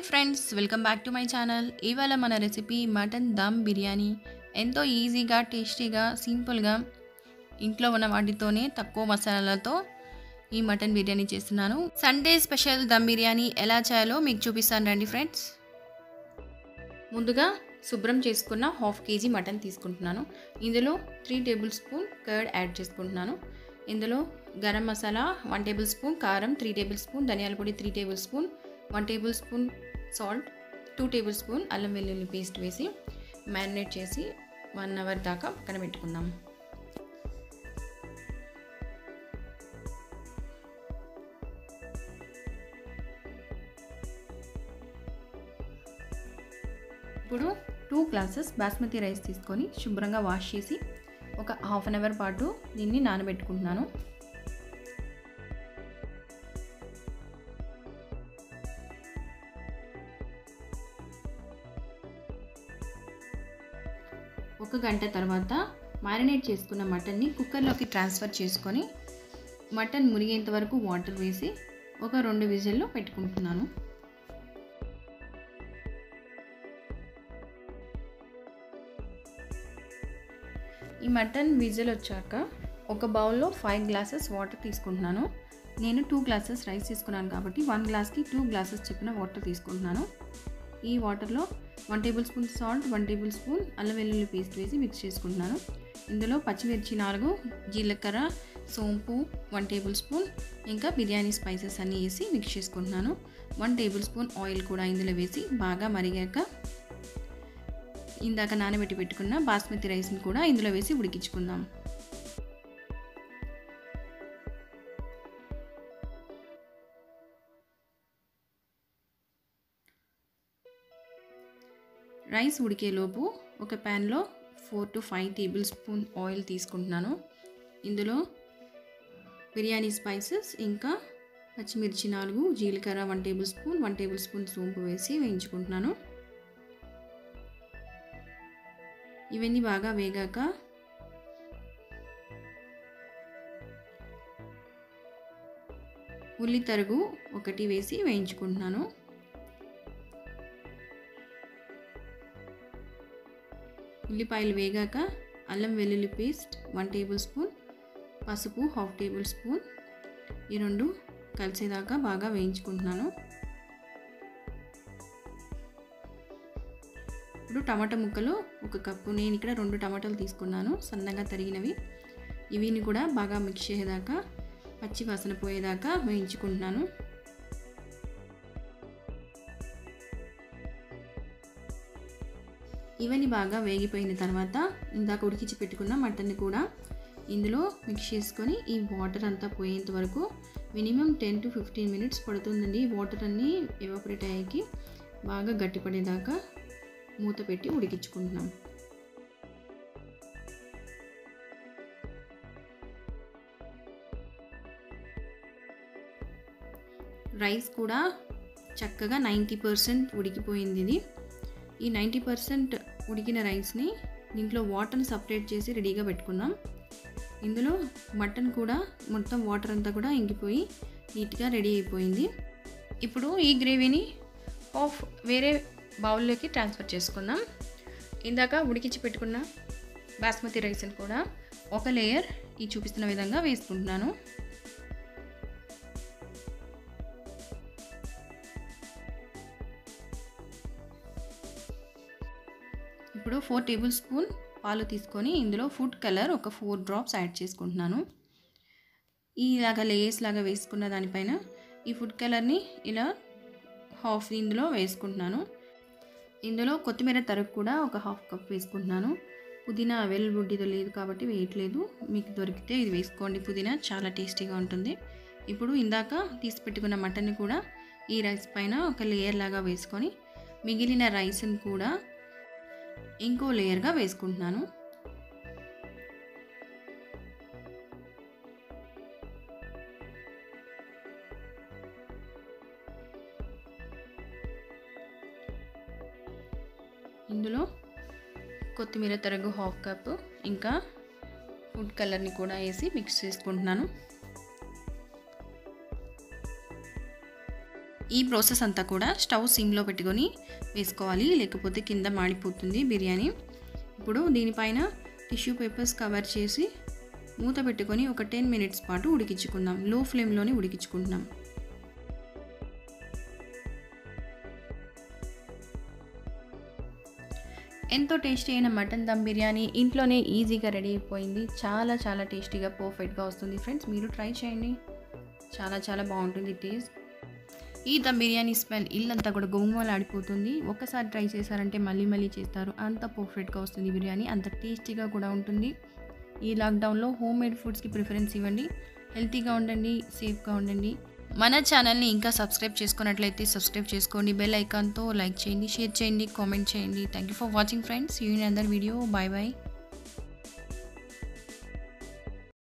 friends welcome back to my channel ఇవాళ మన recipe mutton dum biryani ఎంతో ఈజీగా టేస్టీగా సింపుల్గా ఇంట్లో ఉన్న వాటితోనే తక్కువ మసాలాలతో ఈ మటన్ బిర్యానీ చేస్తున్నాను సండే స్పెషల్ దమ్ బిర్యానీ ఎలా చేయాలో మీకు చూపిస్తాను రండి ఫ్రెండ్స్ ముందుగా శుభ్రం చేసుకున్న హాఫ్ కేజీ మటన్ తీసుకుంటున్నాను ఇందులో three tablespoon curd add చేసుకుంటున్నాను ఇందులో garam masala one tablespoon కారం త్రీ టేబుల్ స్పూన్ ధనియాల పొడి three tablespoon one tablespoon salt two tablespoon అల్లం వెల్లుల్లి పేస్ట్ వేసి మ్యారినేట్ చేసి వన్ అవర్ దాకా పక్కన పెట్టుకుందాం ఇప్పుడు టూ గ్లాసెస్ బాస్మతి రైస్ తీసుకొని శుభ్రంగా వాష్ చేసి ఒక హాఫ్ అన్ అవర్ పాటు దీన్ని నానబెట్టుకుంటున్నాను ఒక గంట తర్వాత మ్యారినేట్ చేసుకున్న మటన్ని కుక్కర్లోకి ట్రాన్స్ఫర్ చేసుకొని మటన్ మురిగేంత వరకు వాటర్ వేసి ఒక రెండు విజిల్లో పెట్టుకుంటున్నాను ఈ మటన్ విజిల్ వచ్చాక ఒక బౌల్లో ఫైవ్ గ్లాసెస్ వాటర్ తీసుకుంటున్నాను నేను టూ గ్లాసెస్ రైస్ తీసుకున్నాను కాబట్టి వన్ గ్లాస్కి టూ గ్లాసెస్ చెప్పిన వాటర్ తీసుకుంటున్నాను ఈ వాటర్లో one tablespoon salt one tablespoon అల్లం వెల్లుల్లి పేస్ట్ వేసి మిక్స్ చేసుకుంటున్నాను ఇందులో పచ్చిమిర్చి నాలుగు జీలకర్ర సోంపు వన్ టేబుల్ స్పూన్ ఇంకా బిర్యానీ స్పైసెస్ అన్నీ వేసి మిక్స్ చేసుకుంటున్నాను వన్ టేబుల్ స్పూన్ ఆయిల్ కూడా ఇందులో వేసి బాగా మరిగాక ఇందాక నానబెట్టి పెట్టుకున్న బాస్మతి రైస్ని కూడా ఇందులో వేసి ఉడికించుకుందాం రైస్ ఉడికేలోపు ఒక ప్యాన్లో four to five tablespoon oil తీసుకుంటున్నాను ఇందులో బిర్యానీ స్పైసెస్ ఇంకా పచ్చిమిర్చి నాలుగు జీలకర్ర one tablespoon one tablespoon సోంపు వేసి వేయించుకుంటున్నాను ఇవన్నీ బాగా వేగాక ఉల్లి తరుగు ఒకటి వేసి వేయించుకుంటున్నాను ఉల్లిపాయలు వేగాక అల్లం వెల్లుల్లి పేస్ట్ వన్ టేబుల్ స్పూన్ పసుపు హాఫ్ టేబుల్ స్పూన్ ఈ రెండు కలిసేదాకా బాగా వేయించుకుంటున్నాను ఇప్పుడు టమాటా ముక్కలు ఒక కప్పు నేను ఇక్కడ రెండు టమాటాలు తీసుకున్నాను సన్నగా తరిగినవి ఇవిని కూడా బాగా మిక్స్ చేసేదాకా పచ్చి వాసన పోయేదాకా వేయించుకుంటున్నాను ఇవన్నీ బాగా వేగిపోయిన తర్వాత ఇందాక ఉడికించి పెట్టుకున్న మటన్ని కూడా ఇందులో మిక్స్ చేసుకొని ఈ వాటర్ అంతా పోయేంత వరకు minimum ten to fifteen minutes పడుతుందండి ఈ వాటర్ అన్నీ ఎవాపరేట్ అయ్యాకి బాగా గట్టిపడేదాకా మూత పెట్టి ఉడికించుకుంటున్నాం రైస్ కూడా చక్కగా నైంటీ పర్సెంట్ ఉడికిపోయింది ఇది ఈ నైంటీ పర్సెంట్ ఉడికిన రైస్ని దీంట్లో వాటర్ని సపరేట్ చేసి రెడీగా పెట్టుకుందాం ఇందులో మటన్ కూడా మొత్తం వాటర్ అంతా కూడా ఇంకిపోయి నీట్గా రెడీ అయిపోయింది ఇప్పుడు ఈ గ్రేవీని ఆఫ్ వేరే బౌల్లోకి ట్రాన్స్ఫర్ చేసుకుందాం ఇందాక ఉడికించి పెట్టుకున్న బాస్మతి రైస్ని కూడా ఒక లేయర్ ఈ చూపిస్తున్న విధంగా వేసుకుంటున్నాను ఇప్పుడు ఫోర్ టేబుల్ స్పూన్ పాలు తీసుకొని ఇందులో ఫుడ్ కలర్ ఒక ఫోర్ డ్రాప్స్ యాడ్ చేసుకుంటున్నాను ఇలాగ లేయర్స్ లాగా వేసుకున్న దానిపైన ఈ ఫుడ్ కలర్ని ఇలా హాఫ్ ఇందులో వేసుకుంటున్నాను ఇందులో కొత్తిమీర తరుగు కూడా ఒక హాఫ్ కప్ వేసుకుంటున్నాను పుదీనా అవైలబిలిటీతో లేదు కాబట్టి వేయట్లేదు మీకు దొరికితే ఇది వేసుకోండి పుదీనా చాలా టేస్టీగా ఉంటుంది ఇప్పుడు ఇందాక తీసి పెట్టుకున్న మటన్ని కూడా ఈ రైస్ పైన ఒక లేయర్ లాగా వేసుకొని మిగిలిన రైస్ని కూడా ఇంకో లేయర్గా వేసుకుంటున్నాను ఇందులో కొత్తిమీర తరుగు హాఫ్ కప్ ఇంకా ఫుడ్ కలర్ని కూడా వేసి మిక్స్ చేసుకుంటున్నాను ఈ ప్రాసెస్ అంతా కూడా స్టవ్ సిమ్లో పెట్టుకొని వేసుకోవాలి లేకపోతే కింద మాడిపోతుంది బిర్యానీ ఇప్పుడు దీనిపైన టిష్యూ పేపర్స్ కవర్ చేసి మూత పెట్టుకొని ఒక టెన్ మినిట్స్ పాటు ఉడికించుకుందాం లో ఫ్లేమ్లోనే ఉడికించుకుంటున్నాం ఎంతో టేస్టీ అయిన మటన్ దమ్ బిర్యానీ ఇంట్లోనే ఈజీగా రెడీ అయిపోయింది చాలా చాలా టేస్టీగా పర్ఫెక్ట్గా వస్తుంది ఫ్రెండ్స్ మీరు ట్రై చేయండి చాలా చాలా బాగుంటుంది టేస్ట్ ఈ దమ్ బిర్యానీ స్మెల్ ఇల్లంతా కూడా గుమలాడిపోతుంది ఒక్కసారి ట్రై చేశారంటే మళ్ళీ మళ్ళీ చేస్తారు అంత పర్ఫెక్ట్గా వస్తుంది బిర్యానీ అంత టేస్టీగా కూడా ఉంటుంది ఈ లాక్డౌన్లో హోమ్ మేడ్ ఫుడ్స్కి ప్రిఫరెన్స్ ఇవ్వండి హెల్తీగా ఉండండి సేఫ్గా ఉండండి మన ఛానల్ని ఇంకా సబ్స్క్రైబ్ చేసుకున్నట్లయితే సబ్స్క్రైబ్ చేసుకోండి బెల్ ఐకాన్తో లైక్ చేయండి షేర్ చేయండి కామెంట్ చేయండి thank you for watching friends you in another video bye bye